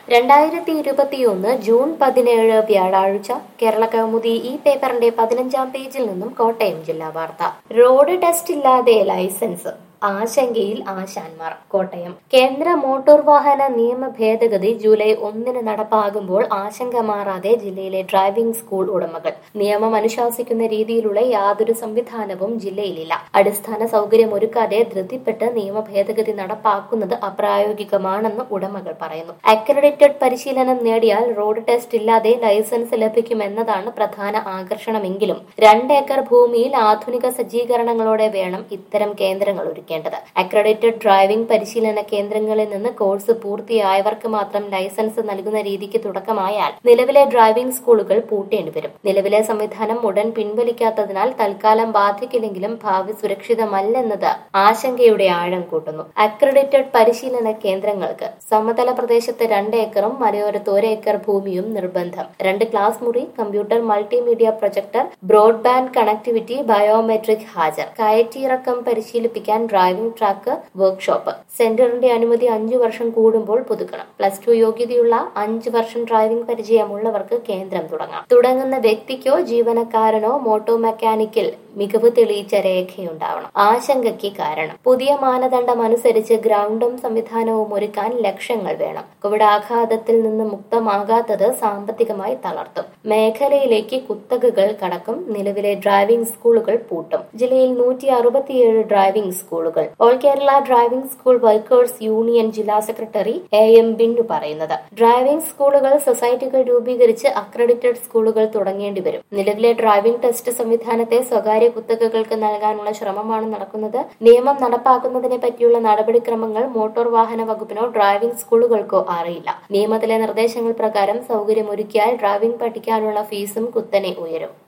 രണ്ടായിരത്തി ഇരുപത്തിയൊന്ന് ജൂൺ പതിനേഴ് വ്യാഴാഴ്ച കേരള കൗമുദി ഈ പേപ്പറിന്റെ പതിനഞ്ചാം പേജിൽ നിന്നും കോട്ടയം ജില്ലാ വാർത്ത റോഡ് ടെസ്റ്റ് ഇല്ലാതെ ലൈസൻസ് ആശങ്കയിൽ ആശാന്മാർ കോട്ടയം കേന്ദ്ര മോട്ടോർ വാഹന നിയമ ഭേദഗതി ജൂലൈ ഒന്നിന് നടപ്പാകുമ്പോൾ ആശങ്ക മാറാതെ ജില്ലയിലെ ഡ്രൈവിംഗ് സ്കൂൾ ഉടമകൾ നിയമം അനുശാസിക്കുന്ന രീതിയിലുള്ള യാതൊരു സംവിധാനവും ജില്ലയിലില്ല അടിസ്ഥാന സൗകര്യം ഒരുക്കാതെ ധൃതിപ്പെട്ട് നിയമ ഭേദഗതി നടപ്പാക്കുന്നത് അപ്രായോഗികമാണെന്ന് ഉടമകൾ പറയുന്നു അക്രഡിറ്റഡ് പരിശീലനം നേടിയാൽ റോഡ് ടെസ്റ്റ് ഇല്ലാതെ ലൈസൻസ് ലഭിക്കുമെന്നതാണ് പ്രധാന ആകർഷണമെങ്കിലും രണ്ട് ഏക്കർ ഭൂമിയിൽ ആധുനിക സജ്ജീകരണങ്ങളോടെ വേണം ഇത്തരം കേന്ദ്രങ്ങൾ ഒരുക്കേണ്ടത് അക്രഡിറ്റഡ് ഡ്രൈവിംഗ് പരിശീലന കേന്ദ്രങ്ങളിൽ നിന്ന് കോഴ്സ് പൂർത്തിയായവർക്ക് മാത്രം ലൈസൻസ് നൽകുന്ന രീതിക്ക് തുടക്കമായാൽ നിലവിലെ ഡ്രൈവിംഗ് സ്കൂളുകൾ പൂട്ടേണ്ടി വരും നിലവിലെ സംവിധാനം ഉടൻ പിൻവലിക്കാത്തതിനാൽ തൽക്കാലം ബാധിക്കില്ലെങ്കിലും ഭാവി സുരക്ഷിതമല്ലെന്നത് ആശങ്കയുടെ ആഴം കൂട്ടുന്നു അക്രഡിറ്റഡ് പരിശീലന കേന്ദ്രങ്ങൾക്ക് സമതല പ്രദേശത്ത് രണ്ട് ഏക്കറും മലയോരത്ത് ഒരു ഏക്കർ ഭൂമിയും നിർബന്ധം രണ്ട് ക്ലാസ് മുറി computer multimedia projector broadband connectivity biometric ഹാജർ കയറ്റിയിറക്കം പരിശീലിപ്പിക്കാൻ ഡ്രൈവിംഗ് ട്രാക്ക് വർക്ക്ഷോപ്പ് സെന്ററിന്റെ അനുമതി അഞ്ചു വർഷം കൂടുമ്പോൾ പുതുക്കണം പ്ലസ് ടു യോഗ്യതയുള്ള അഞ്ചു വർഷം ഡ്രൈവിംഗ് പരിചയമുള്ളവർക്ക് കേന്ദ്രം തുടങ്ങാം തുടങ്ങുന്ന വ്യക്തിക്കോ ജീവനക്കാരനോ മോട്ടോ മെക്കാനിക്കൽ മികവ് തെളിയിച്ച രേഖയുണ്ടാവണം ആശങ്കയ്ക്ക് കാരണം പുതിയ മാനദണ്ഡം അനുസരിച്ച് ഗ്രൗണ്ടും സംവിധാനവും ഒരുക്കാൻ ലക്ഷങ്ങൾ വേണം കോവിഡ് ആഘാതത്തിൽ നിന്ന് മുക്തമാകാത്തത് സാമ്പത്തികമായി തളർത്തും മേഖലയിലേക്ക് കുത്തകകൾ കടക്കും നിലവിലെ ഡ്രൈവിംഗ് സ്കൂളുകൾ പൂട്ടും ജില്ലയിൽ നൂറ്റി അറുപത്തിയേഴ് ഡ്രൈവിംഗ് സ്കൂളുകൾ all Kerala driving school workers union ജില്ലാ സെക്രട്ടറി എ എം ബിന്നു പറയുന്നത് ഡ്രൈവിംഗ് സ്കൂളുകൾ സൊസൈറ്റികൾ രൂപീകരിച്ച് അക്രഡിറ്റഡ് സ്കൂളുകൾ തുടങ്ങേണ്ടി വരും നിലവിലെ ഡ്രൈവിംഗ് ടെസ്റ്റ് സംവിധാനത്തെ സ്വകാര്യ കുത്തകകൾക്ക് നൽകാനുള്ള ശ്രമമാണ് നടക്കുന്നത് നിയമം നടപ്പാക്കുന്നതിനെ പറ്റിയുള്ള നടപടിക്രമങ്ങൾ മോട്ടോർ വാഹന വകുപ്പിനോ ഡ്രൈവിംഗ് സ്കൂളുകൾക്കോ അറിയില്ല നിയമത്തിലെ നിർദ്ദേശങ്ങൾ പ്രകാരം സൗകര്യമൊരുക്കിയാൽ ഡ്രൈവിംഗ് പഠിക്കാനുള്ള ഫീസും കുത്തനെ ഉയരും